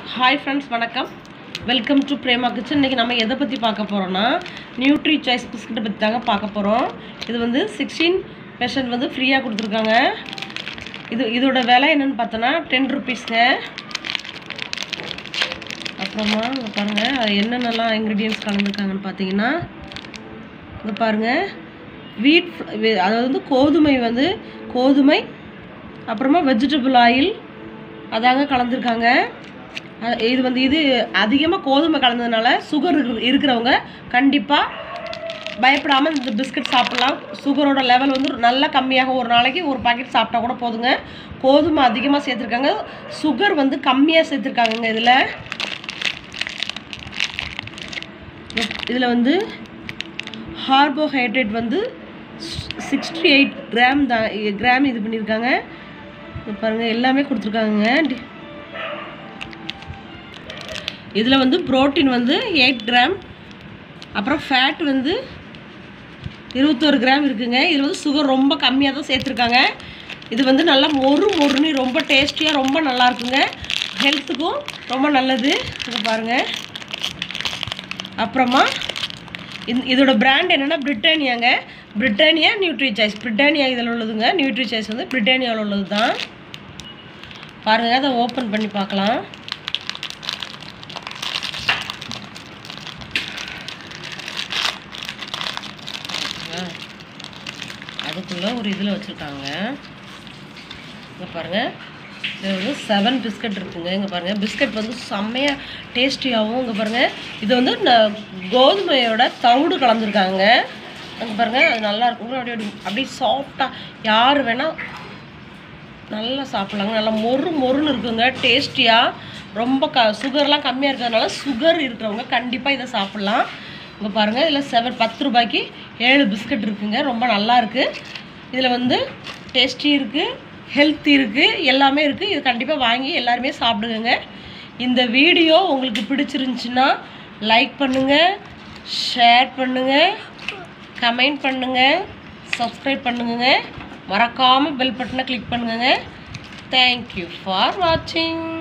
hi friends வணக்கம் welcome to Prema kitchen இன்றைக்கி நம்ம எதை பற்றி பார்க்க போகிறோன்னா நியூட்ரி சாய்ஸ் பிஸ்கட்டை பற்றி தாங்க பார்க்க போகிறோம் இது வந்து சிக்ஸ்டீன் பெர்சன்ட் வந்து ஃப்ரீயாக கொடுத்துருக்காங்க இது இதோட விலை என்னென்னு பார்த்தோன்னா டென் ருபீஸ்ங்க அப்புறமா இங்க பாருங்கள் அது என்னென்னலாம் இன்க்ரீடியன்ஸ் கலந்துருக்காங்கன்னு பார்த்தீங்கன்னா இங்கே பாருங்கள் வீட் அதாவது வந்து கோதுமை வந்து கோதுமை அப்புறமா வெஜிடபிள் ஆயில் அதாங்க கலந்துருக்காங்க அஹ் இது வந்து இது அதிகமாக கோதுமை கலந்ததுனால சுகர் இருக்கிறவங்க கண்டிப்பாக பயப்படாமல் இந்த பிஸ்கட் சாப்பிட்லாம் சுகரோட லெவல் வந்து நல்லா கம்மியாக ஒரு நாளைக்கு ஒரு பாக்கெட் சாப்பிட்டா கூட போதுங்க கோதுமை அதிகமாக சேர்த்துருக்காங்க சுகர் வந்து கம்மியாக சேர்த்துருக்காங்கங்க இதில் இதில் வந்து கார்போஹைட்ரேட் வந்து சிக்ஸ்டி எயிட் கிராம் தான் கிராம் இது பண்ணியிருக்காங்க இது பாருங்கள் எல்லாமே கொடுத்துருக்காங்க இதில் வந்து புரோட்டீன் வந்து எயிட் கிராம் அப்புறம் ஃபேட் வந்து இருபத்தோரு கிராம் இருக்குங்க இதில் வந்து சுகர் ரொம்ப கம்மியாக தான் சேர்த்துருக்காங்க இது வந்து நல்லா மொறு மொறுன்னு ரொம்ப டேஸ்டியாக ரொம்ப நல்லா இருக்குங்க ஹெல்த்துக்கும் ரொம்ப நல்லது இது பாருங்கள் அப்புறமா இந்த இதோட பிராண்ட் என்னென்னா பிரிட்டானியாங்க பிரிட்டானியா நியூட்ரி சாய்ஸ் பிரிட்டானியா இதில் உள்ளதுங்க நியூட்ரி சாய்ஸ் வந்து பிரிட்டானியாவில் உள்ளது தான் பாருங்கள் அதை ஓப்பன் பண்ணி பார்க்கலாம் அதுக்குள்ளே ஒரு இதில் வச்சுருக்காங்க இங்கே பாருங்கள் இதில் வந்து செவன் பிஸ்கட் இருக்குங்க இங்கே பாருங்கள் பிஸ்கட் வந்து செம்மையாக டேஸ்டியாகவும் இங்கே பாருங்கள் இது வந்து ந- கோதுமையோட தவிடு கலந்துருக்காங்க அங்கே பாருங்கள் அது நல்லா இருக்குங்க அப்படியே அப்படி அப்படியே சாஃப்டாக யார் வேணால் நல்லா சாப்பிட்லாங்க நல்லா மொறு மொறுன்னு இருக்குங்க டேஸ்டியாக ரொம்ப க சுகர்லாம் கம்மியாக இருக்கிறதுனால சுகர் இருக்கிறவங்க கண்டிப்பாக இதை சாப்பிட்லாம் இங்கே பாருங்கள் இதில் செவன் பத்து ரூபாய்க்கு ஏழு பிஸ்கட் இருக்குங்க ரொம்ப நல்லா இருக்குது இதில் வந்து டேஸ்டி இருக்குது ஹெல்த்தி இருக்குது எல்லாமே இருக்குது இது கண்டிப்பாக வாங்கி எல்லாருமே சாப்பிடுங்க இந்த வீடியோ உங்களுக்கு பிடிச்சிருந்துச்சுன்னா லைக் பண்ணுங்கள் ஷேர் பண்ணுங்கள் கமெண்ட் பண்ணுங்கள் சப்ஸ்கிரைப் பண்ணுங்க மறக்காமல் பெல் பட்டனை கிளிக் பண்ணுங்க தேங்க்யூ ஃபார் வாட்சிங்